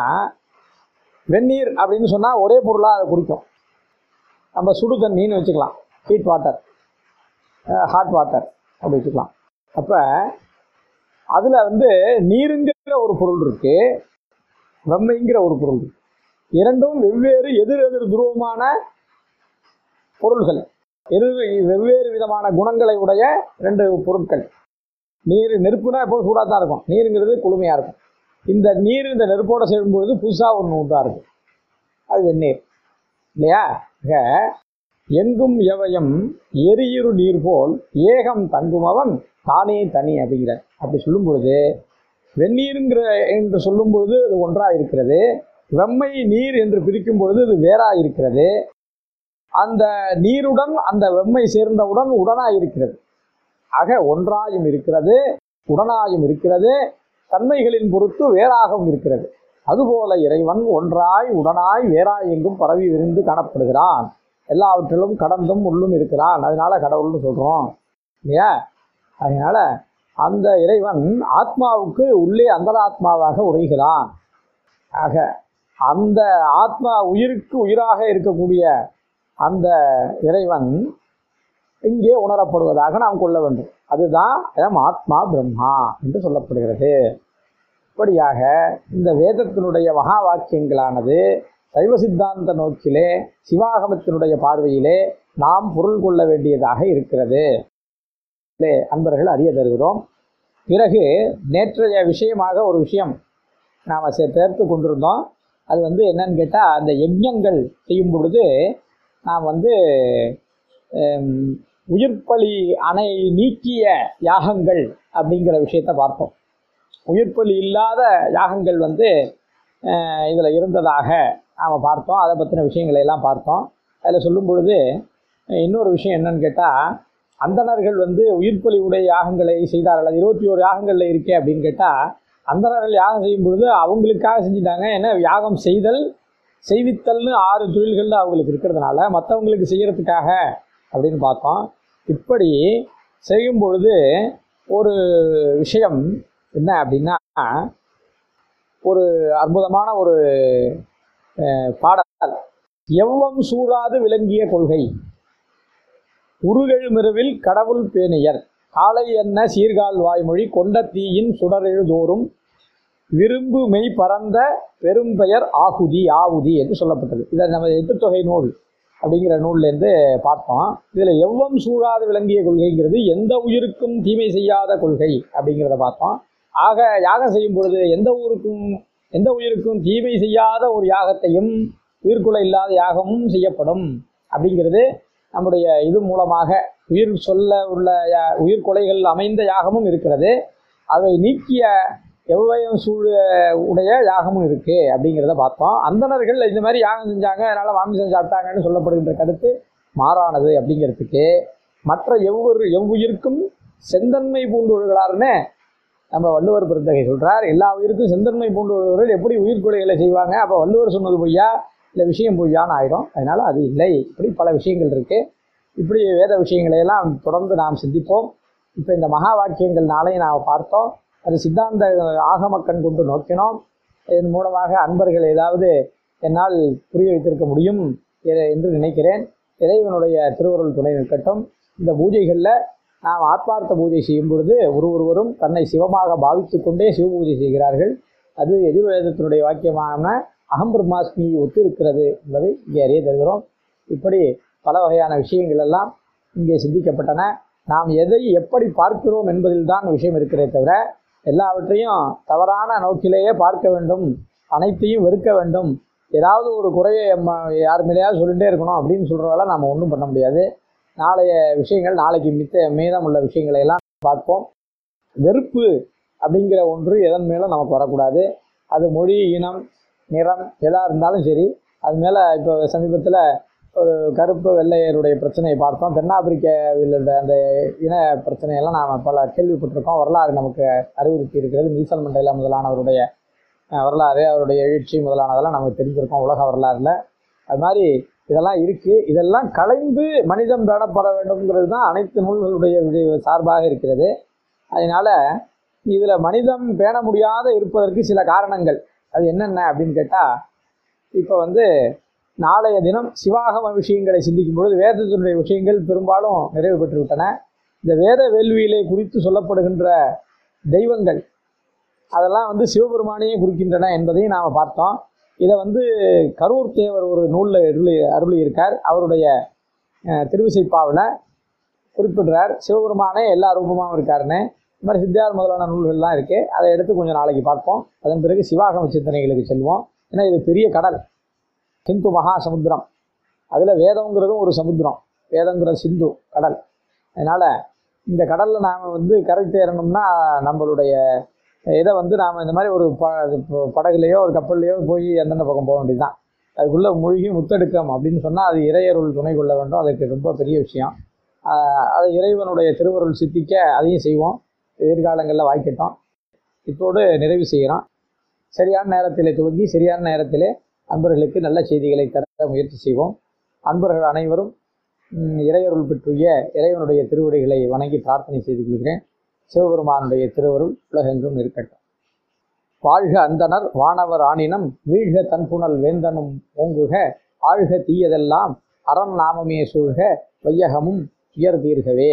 வெந்நீர் அப்படின்னு சொன்னால் ஒரே பொருளாக அதை குறிக்கும் நம்ம சுடு தண்ணின்னு வச்சுக்கலாம் ஹீட் வாட்டர் ஹாட் வாட்டர் அப்படி வச்சுக்கலாம் அப்போ அதில் வந்து நீருங்கிற ஒரு பொருள் இருக்குது வெம்மைங்கிற ஒரு பொருள் இருக்கு இரண்டும் வெவ்வேறு எதிர் எதிர் துருவமான பொருள்கள் எதிர் வெவ்வேறு விதமான குணங்களை உடைய ரெண்டு பொருட்கள் நீர் நெருப்புனா எப்போதும் சூடாக தான் இருக்கும் நீருங்கிறது குளுமையாக இருக்கும் இந்த நீர் இந்த நெருப்போட சேரும்பொழுது புதுசாக ஒன்று உண்டாக இருக்கும் அது வெந்நீர் இல்லையா ஆக எங்கும் எவையும் எரியுறு நீர் போல் ஏகம் தங்குமவன் தானே தனி அப்படிங்கிறார் அப்படி சொல்லும் பொழுது வெந்நீருங்கிற என்று சொல்லும் பொழுது அது ஒன்றாக இருக்கிறது வெம்மை நீர் என்று பிரிக்கும் பொழுது அது வேறா இருக்கிறது அந்த நீருடன் அந்த வெம்மை சேர்ந்தவுடன் உடனாய் இருக்கிறது ஆக ஒன்றாயும் இருக்கிறது உடனாயும் இருக்கிறது தன்மைகளின் பொறுத்து வேறாகவும் இருக்கிறது அதுபோல இறைவன் ஒன்றாய் உடனாய் வேறாய் எங்கும் பரவி விரிந்து காணப்படுகிறான் எல்லாவற்றிலும் கடந்தும் உள்ளும் இருக்கிறான் அதனால கடவுள்னு சொல்கிறோம் இல்லையா அதனால அந்த இறைவன் ஆத்மாவுக்கு உள்ளே அந்தராத்மாவாக உரைகிறான் ஆக அந்த ஆத்மா உயிருக்கு உயிராக இருக்கக்கூடிய அந்த இறைவன் இங்கே உணரப்படுவதாக நாம் கொள்ள வேண்டும் அதுதான் எம் ஆத்மா பிரம்மா என்று சொல்லப்படுகிறது இப்படியாக இந்த வேதத்தினுடைய மகா வாக்கியங்களானது சைவ சித்தாந்த நோக்கிலே சிவாகமத்தினுடைய பார்வையிலே நாம் பொருள் கொள்ள வேண்டியதாக இருக்கிறது இதிலே அன்பர்கள் அறிய தருகிறோம் பிறகு நேற்றைய விஷயமாக ஒரு விஷயம் நாம் சேர்த்து கொண்டிருந்தோம் அது வந்து என்னன்னு கேட்டால் அந்த யஜ்ஞங்கள் செய்யும் பொழுது நாம் வந்து ஹம், உயிர்ப்பலி அணை நீக்கிய யாகங்கள் அப்படிங்கிற விஷயத்தை பார்த்தோம் உயிர்ப்பலி இல்லாத யாகங்கள் வந்து இதில் இருந்ததாக நாம் பார்த்தோம் அதை பற்றின விஷயங்களை எல்லாம் பார்த்தோம் அதில் சொல்லும் பொழுது அஹ், இன்னொரு விஷயம் என்னன்னு கேட்டால் அந்தணர்கள் வந்து உயிர்ப்பலி உடைய யாகங்களை செய்தார்கள் அது இருபத்தி ஓரு யாகங்களில் இருக்கே அப்படின்னு கேட்டால் அந்தணர்கள் யாகம் செய்யும் பொழுது அவங்களுக்காக செஞ்சுட்டாங்க ஏன்னா யாகம் செய்தல் செய்வித்தல்னு ஆறு தொழில்கள் அவங்களுக்கு இருக்கிறதுனால மற்றவங்களுக்கு செய்யறதுக்காக அப்படின்னு பார்த்தோம் இப்படி செய்யும் பொழுது ஒரு விஷயம் என்ன அப்படின்னா ஒரு அற்புதமான ஒரு அஹ், பாடல் எவ்வம் சூழாது விளங்கிய கொள்கை உருகெழு மிருவில் கடவுள் பேணியர் காலை என்ன சீர்கால் வாய்மொழி கொண்ட தீயின் சுடரெழுதோறும் விரும்பு மெய் பரந்த பெரும்பெயர் ஆகுதி ஆவுதி என்று சொல்லப்பட்டது இதை நம்ம எட்டுத்தொகை நூல் அப்படிங்கிற நூல்லேருந்து பார்த்தோம் இதில் எவ்வம் சூழாது விளங்கிய கொள்கைங்கிறது எந்த உயிருக்கும் தீமை செய்யாத கொள்கை அப்படிங்கிறத பார்த்தோம் ஆக யாகம் செய்யும் பொழுது எந்த ஊருக்கும் எந்த உயிருக்கும் தீமை செய்யாத ஒரு யாகத்தையும் உயிர்க்குலை இல்லாத யாகமும் செய்யப்படும் அப்படிங்கிறது நம்முடைய இது மூலமாக உயிர் சொல்ல உள்ள யா- உயிர்கொலைகள் அமைந்த யாகமும் இருக்கிறது அதை நீக்கிய எவ்வயம் சூழ உடைய யாகமும் இருக்கு அப்படிங்கிறத பார்த்தோம் அந்தணர்கள் இந்த மாதிரி யாகம் செஞ்சாங்க அதனால மாமிசம் சாப்பிட்டாங்கன்னு சொல்லப்படுகின்ற கருத்து மாறானது அப்படிங்கிறதுக்கு மற்ற எவ்வொரு எவ்வுயிருக்கும் செந்தன்மை பூண்டுகளார்னு நம்ம வள்ளுவர் பெருந்தகை சொல்றார் எல்லா உயிருக்கும் செந்தன்மை பூண்டுள்ளவர்கள் எப்படி உயிர்கொலைகளை செய்வாங்க அப்போ வள்ளுவர் சொன்னது பொய்யா இல்லை விஷயம் பொய்யான்னு ஆயிடும் அதனால அது இல்லை இப்படி பல விஷயங்கள் இருக்கு இப்படி வேத விஷயங்களை எல்லாம் தொடர்ந்து நாம் சிந்திப்போம் இப்போ இந்த மகா வாக்கியங்கள் நாளையும் நாம் பார்த்தோம் அது சித்தாந்த ஆகமக்கண் கொண்டு நோக்கினோம் இதன் மூலமாக அன்பர்கள் ஏதாவது என்னால் புரிய வைத்திருக்க முடியும் எ- என்று நினைக்கிறேன் இறைவனுடைய திருவருள் துணை நிற்கட்டும் இந்த பூஜைகளில் நாம் ஆத்மார்த்த பூஜை செய்யும் பொழுது ஒரு ஒருவரும் தன்னை சிவமாக பாவித்து கொண்டே சிவ பூஜை செய்கிறார்கள் அது எதிர்வேதத்தினுடைய வாக்கியமான அகம் பிரம்மாஸ்மி ஒத்து இருக்கிறது என்பதை இங்கே அறிய தருகிறோம் இப்படி பல வகையான விஷயங்கள் எல்லாம் இங்கே சிந்திக்கப்பட்டன நாம் எதை எப்படி பார்க்கிறோம் என்பதில் தான் விஷயம் இருக்கிறதே தவிர எல்லாவற்றையும் தவறான நோக்கிலேயே பார்க்க வேண்டும் அனைத்தையும் வெறுக்க வேண்டும் ஏதாவது ஒரு குறையை நம்ம யார் மேலேயாவது சொல்லிகிட்டே இருக்கணும் அப்படின்னு சொல்கிறவெல்லாம் நாம் ஒன்றும் பண்ண முடியாது நாளைய விஷயங்கள் நாளைக்கு மித்த மீதம் உள்ள விஷயங்களை எல்லாம் பார்ப்போம் வெறுப்பு அப்படிங்கிற ஒன்று எதன் மேலும் நமக்கு வரக்கூடாது அது மொழி இனம் நிறம் எதாக இருந்தாலும் சரி அது மேலே இப்போ சமீபத்தில் ஒரு கருப்பு வெள்ளையருடைய பிரச்சனையை பார்த்தோம் தென்னாப்பிரிக்காவில் உள்ள அந்த இன பிரச்சனையெல்லாம் நாம் பல கேள்விப்பட்டிருக்கோம் வரலாறு நமக்கு அறிவுறுத்தி இருக்கிறது நீசல் மண்டேலா முதலானவருடைய அஹ், வரலாறு அவருடைய எழுச்சி முதலானதெல்லாம் நமக்கு தெரிஞ்சிருக்கோம் உலக வரலாறுல அது மாதிரி இதெல்லாம் இருக்குது இதெல்லாம் கலைந்து மனிதம் பேணப்பட வேண்டும்ங்கிறது தான் அனைத்து நூல்களுடைய விடி- சார்பாக இருக்கிறது அதனால் இதில் மனிதம் பேண முடியாத இருப்பதற்கு சில காரணங்கள் அது என்னென்ன அப்படின்னு கேட்டால் இப்போ வந்து நாளைய தினம் சிவாகம விஷயங்களை சிந்திக்கும் பொழுது வேதத்தினுடைய விஷயங்கள் பெரும்பாலும் நிறைவு பெற்று விட்டன இந்த வேத வேள்வியிலே குறித்து சொல்லப்படுகின்ற தெய்வங்கள் அதெல்லாம் வந்து சிவபெருமானையே குறிக்கின்றன என்பதையும் நாம் பார்த்தோம் இதை வந்து கரூர் தேவர் ஒரு நூலில் அருளி அருளி இருக்கார் அவருடைய அஹ், திருவிசைப்பாவில் குறிப்பிடுறார் சிவபெருமானே எல்லா ரூபமாகவும் இருக்காருன்னு இந்த மாதிரி சித்தியார் முதலான நூல்கள்லாம் இருக்குது அதை எடுத்து கொஞ்சம் நாளைக்கு பார்ப்போம் அதன் பிறகு சிவாகம சிந்தனைகளுக்கு செல்வோம் ஏன்னா இது பெரிய கடல் ஹிந்து மகா சமுத்திரம் அதில் வேதங்கிறதும் ஒரு சமுத்திரம் வேதங்கிற சிந்து கடல் அதனால் இந்த கடலில் நாம் வந்து கரை தேரணும்னா நம்மளுடைய இதை வந்து நாம் இந்த மாதிரி ஒரு ப ப- படகுலையோ ஒரு கப்பல்லையோ போய் எந்தெந்த பக்கம் போக வேண்டியதுதான் அதுக்குள்ளே மூழ்கி முத்தெடுக்கம் அப்படின்னு சொன்னால் அது இறையருள் துணை கொள்ள வேண்டும் அதுக்கு ரொம்ப பெரிய விஷயம் ஆஹ் அது இறைவனுடைய திருவருள் சித்திக்க அதையும் செய்வோம் எதிர்காலங்களில் வாய்க்கட்டும் இத்தோடு நிறைவு செய்கிறோம் சரியான நேரத்திலே துவங்கி சரியான நேரத்திலே அன்பர்களுக்கு நல்ல செய்திகளை தர முயற்சி செய்வோம் அன்பர்கள் அனைவரும் ம், இறையருள் பெற்றுய இறைவனுடைய திருவடிகளை வணங்கி பிரார்த்தனை செய்து கொள்கிறேன் சிவபெருமானுடைய திருவருள் உலகெங்கும் இருக்கட்டும் வாழ்க அந்தணர் வானவர் ஆணினம் வீழ்க தன்புணல் வேந்தனும் ஓங்குக ஆழ்க தீயதெல்லாம் அரண் நாமமே சூழ்க வையகமும் உயர் தீர்கவே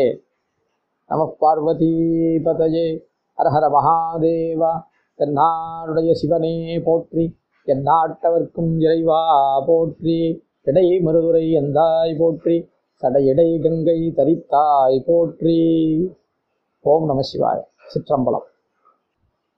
நம பார்வதி பதயே ஹரஹர மகாதேவா தென்னாடுடைய சிவனே போற்றி எந்நாட்டவர்க்கும் இறைவா போற்றி இடை மருதுரை எந்தாய் போற்றி சடையடை கங்கை தரித்தாய் போற்றி ஓம் நம சிவாய சிற்றம்பலம்